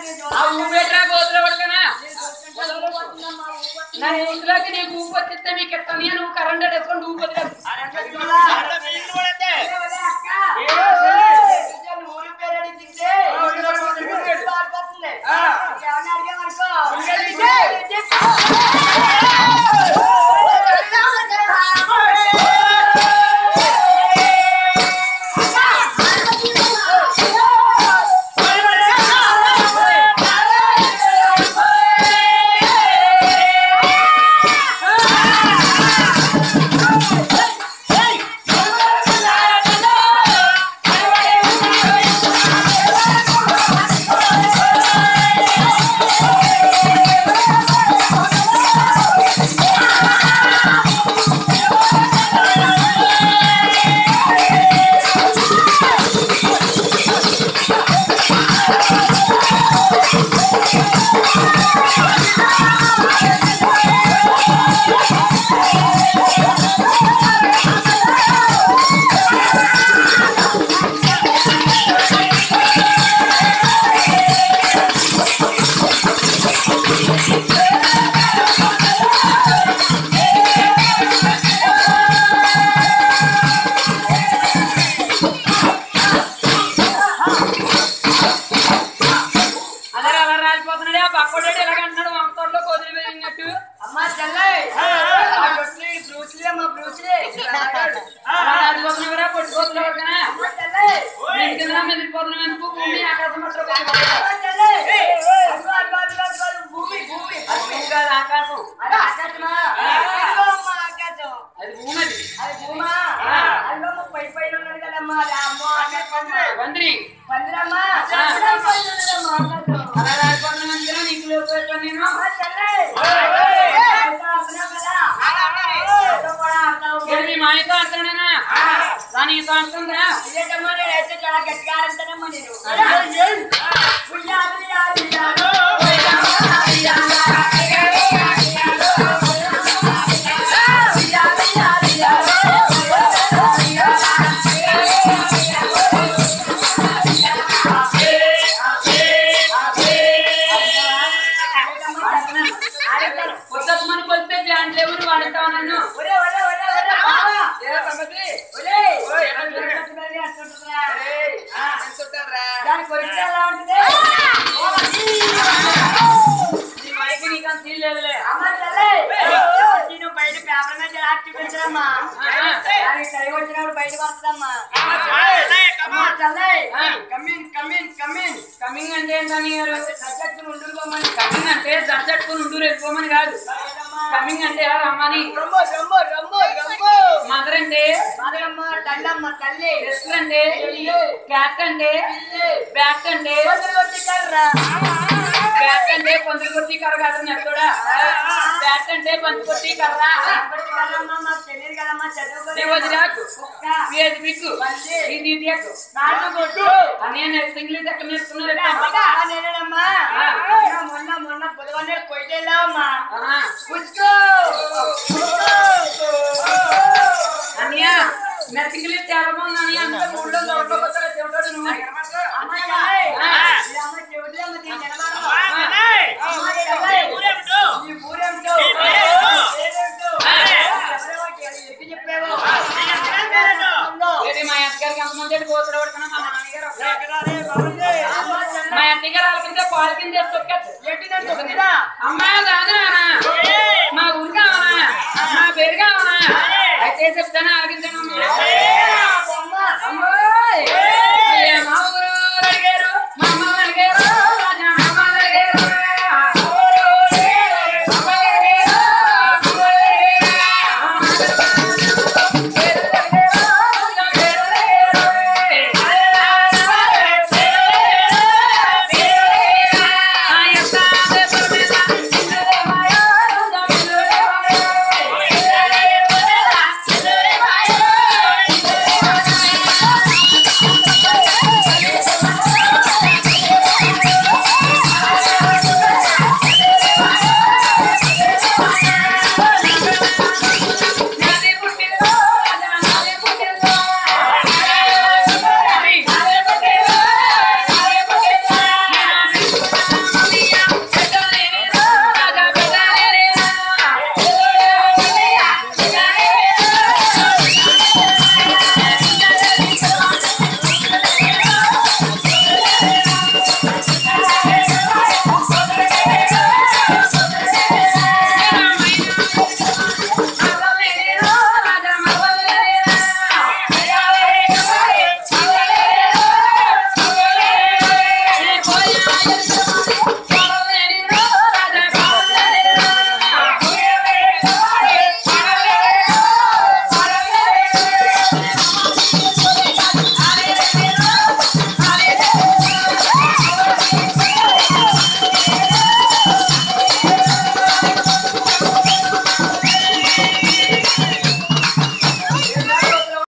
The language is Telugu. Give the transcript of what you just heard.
ఆ ఊపేట్రా గోతులు పడుతున్నా నా ఇంట్లోకి నీకు ఊపు వచ్చిస్తే మీకు ఎత్తని నువ్వు కరెంట్ వేసుకొని ఊపు వచ్చేది అదే అలా రాలిపోతున్నాడే ఆ పక్కడే ఎలాగ అంటున్నాడు వంకల్లో కోదిలి వెళ్ళినట్టు అమ్మా చెల్లై ఆ బ్రూస్లీ బ్రూస్లీ అమ్మ బ్రూస్లీ అలా రాలిపోతున్నావురా పొట్టుకోతులు పడుతున్నా అమ్మా చెల్లై మెదికిందా మెదిలిపోతున్నావు ఎందుకు భూమి ఆకాశం పట్ల అమ్మా చెల్లై అదిగో అదిగో అదిగో అదిగో భూమి భూమి భూమి కాదు ఆకాశం అది ఆకాశమా అదిగో అమ్మ ఆకాశం అది భూమి అది అది భూమా ఆ. అదిగో అమ్మ పై పైన ఉన్నది కదమ్మా అది అమ్మో ఆకాశం వంద్రి పందిరమ్మా పందిరం పైన ఉన్నదమ్మా ఆకాశం అలా రాలిపోతున్నావు అందుకనే నీకు లేపు పెట్టాను నేను అమ్మా చెల్లై అదిగో అర్థం కదా అదో కూడా అర్థం ఇక్కడ మీ మాయతో ఆడుతున్నానా రా నీతో ఆడుతుందా ఇదేంటమ్మా నేను అయితే చాలా గట్టిగా ఆడుతానమ్మా నేను అయ్యో. ఉయ్యాలు, ఉయ్యాలు, ఉయ్యాలు. ఆడతాను. కొత్తమని కొలిస్తే ప్లాంట్లు ఎవరు వాడతావు నన్ను ఒరే, ఒరే, ఒరే, ఒరే, బావా. ఏ సంగతి ఒరే, ఓయ్, ఎంత కట్టుబడి అంటుంటుందిరా. ఏయ్, ఆ, ఎంత ఉంటారా? దాని కొరిస్తే ఎలా ఉంటుంది? నీ మైకి నీకు అంత సీన్ లేదులే అమ్మ తల్లి, నేను బయట పేపర్ మీద రాసి పెట్టామ్మా ఆ. దానికి కలిగి వచ్చినప్పుడు బయట వస్తుందమ్మా అమ్మ తల్లి, కమ్మిన్ కమ్మిన్ కమ్మిన్ కమింగ్ అంటే ఏంటని గారు సబ్జెక్ట్ ఉండిపోమని కమింగ్ అంటే జడ్జెట్టుకుని ఉండు వెళ్ళిపోమని కాదు కమింగ్ అంటే ఎవరు అమ్మని రమ్ము రమ్ము రమ్ము రమ్ము మదర్ అంటే మాదరమ్మ తల్లమ్మ తల్లి రెస్టర్ అంటే క్యాట్ అంటే బ్యాట్ అంటే వచ్చి కర్రా బ్యాట్ అంటే పందులు కొట్టి కర్ర కాదు నెత్తోడా బ్యాట్ అంటే పంది కొట్టి కర్ర అప్పటి కదమ్మా మాకు తెలియదు కదమ్మా చదువుకోలేదు దేవది రాకు కుక్క, ఏది బిక్కు ఇది ఇది ఎక్కు నాటు కొట్టు అని నేను ఇంగ్లీష్ ఎక్కడ నేర్చుకున్నారు అమ్మగా, నేనేనమ్మా ఆ. మొన్న మొన్న మొన్న బుధవారం కొట్టేలామా పుచ్చుకో అన్నయ్య మెత్త ఇంగ్లీష్ చాలా బాగుంది అని అంటే మూడులో నోట్లో కొత్తగా చెబుతాడు నువ్వు అమ్మ చెల్లాయి. ఆ. ఈ అమ్మ చెవిటి అమ్మ దీని జనమానం. ఆ. అమ్మ చెల్లాయి. ఈ ఊరేమిటో? పేరేమిటో? ఎవరెవరికి ఎక్కి చెప్పేవో? ఉందో? ఏంటి మా అత్తగారికి ఎంతమంది పోతుడు పడుతున్నా మా నాన్నగారు అమ్మ మా చెల్లాయి. అత్తగారు వాళ్ళ కింద పాల కింద వేసి తొక్కేస్తారు. ఏంటి నన్ను తొక్కినా? అమ్మా రాదు నాన్న